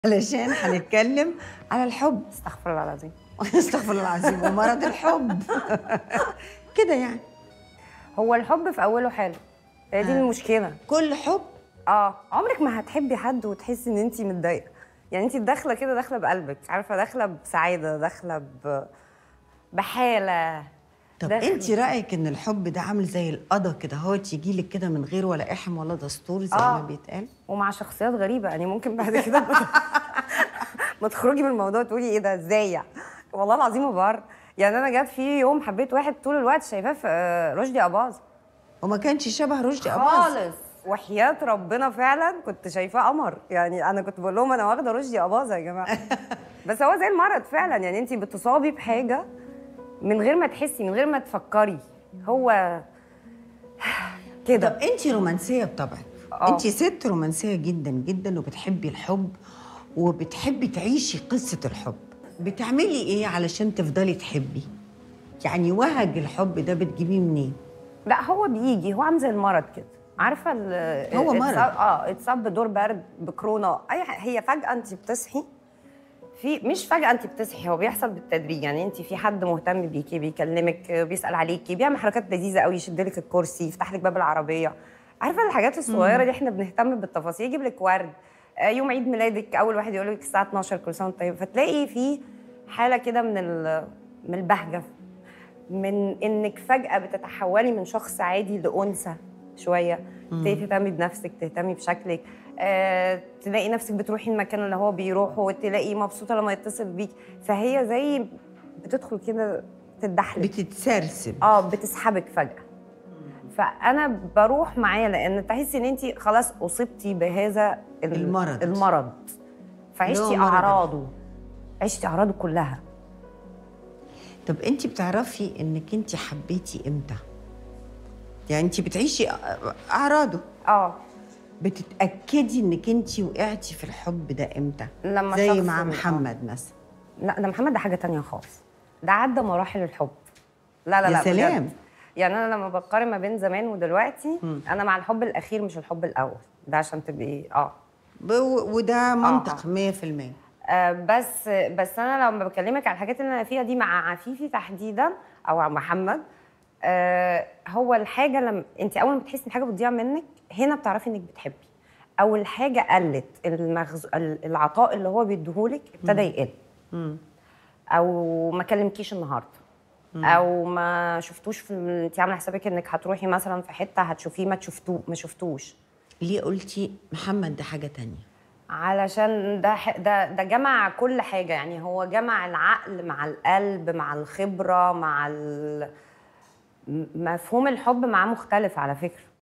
علشان هنتكلم على الحب استغفر الله العظيم استغفر الله العظيم ومرض الحب كده يعني هو الحب في اوله حلو هي دي آه. المشكله كل حب اه عمرك ما هتحبي حد وتحسي ان انت متضايقه يعني انت داخله كده داخله بقلبك عارفه داخله بسعاده داخله ب... بحاله طب داخل- انت رايك ان الحب ده عامل زي القضا كده هو يجي لك كده من غير ولا احم ولا دستور زي آه. ما بيتقال ومع شخصيات غريبه يعني ممكن بعد كده ما- ما تخرجي من الموضوع تقولي ايه ده ازاي يعني؟ والله العظيم ما بهزر يعني انا جت في يوم حبيت واحد طول الوقت شايفاه في آه، رشدي اباظه وما كانش شبه رشدي اباظه خالص وحياة ربنا فعلا كنت شايفاه قمر يعني انا كنت بقول لهم انا واخده رشدي اباظه يا جماعه بس هو زي المرض فعلا يعني انت بتصابي بحاجه من غير ما تحسي من غير ما تفكري هو طب كده انت رومانسيه بطبعك آه. انت ست رومانسيه جدا جدا وبتحبي الحب وبتحبي تعيشي قصه الحب بتعملي ايه علشان تفضلي تحبي يعني وهج الحب ده بتجيبيه منين لا هو بيجي هو عامل زي المرض كده عارفه ال- هو اتصاب- مرض. اه اتصاب بدور برد بكورونا اي ح- هي فجاه انت بتصحي في مش فجاه انت بتصحي هو بيحصل بالتدريج يعني انت في حد مهتم بيكي بيكلمك بيسال عليكي بيعمل حركات لذيذه قوي يشد لك الكرسي يفتح لك باب العربيه عارفه الحاجات الصغيره دي احنا بنهتم بالتفاصيل يجيب لك ورد آه، يوم عيد ميلادك اول واحد يقول لك الساعه 12 كل سنه وانت طيب فتلاقي في حاله كده من ال- من البهجه من انك فجاه بتتحولي من شخص عادي لانثى شويه تبتدي تهتمي بنفسك تهتمي بشكلك آه، تلاقي نفسك بتروحي المكان اللي هو بيروحه تلاقي مبسوطه لما يتصل بيك فهي زي بتدخل كده تتدحلك بتتسرسب اه بتسحبك فجاه فانا بروح معاه لان تحسي ان انت خلاص اصبتي بهذا ال- المرض. المرض فعشتي اللي هو مرض. اعراضه عشتي اعراضه كلها طب انت بتعرفي انك انت حبيتي امتى يعني انت بتعيشي اعراضه اه بتتاكدي انك انت وقعتي في الحب ده امتى لما زي شخص مع من- محمد مثلا لا ده محمد ده حاجه تانية خالص ده عدى مراحل الحب لا لا يا لا بجد. سلام. يعني انا لما بقارن ما بين زمان ودلوقتي انا مع الحب الاخير مش الحب الاول ده عشان تبقي اه ب- وده منطق 100% آه، بس بس انا لما بكلمك على الحاجات اللي انا فيها دي مع عفيفي تحديدا او مع محمد آه، هو الحاجه لما انت اول ما بتحسي ان حاجه بتضيع منك هنا بتعرفي انك بتحبي او الحاجه قلت المغز... ال- العطاء اللي هو بيديهولك ابتدى يقل او ما كلمكيش النهارده او ما شفتوش في انت عامله حسابك انك هتروحي مثلا في حته هتشوفيه ما شفتوه ما شفتوش ليه قلتي محمد ده حاجه تانية علشان ده ح- ده ده جمع كل حاجه يعني هو جمع العقل مع القلب مع الخبره مع ال... م- مفهوم الحب معاه مختلف على فكره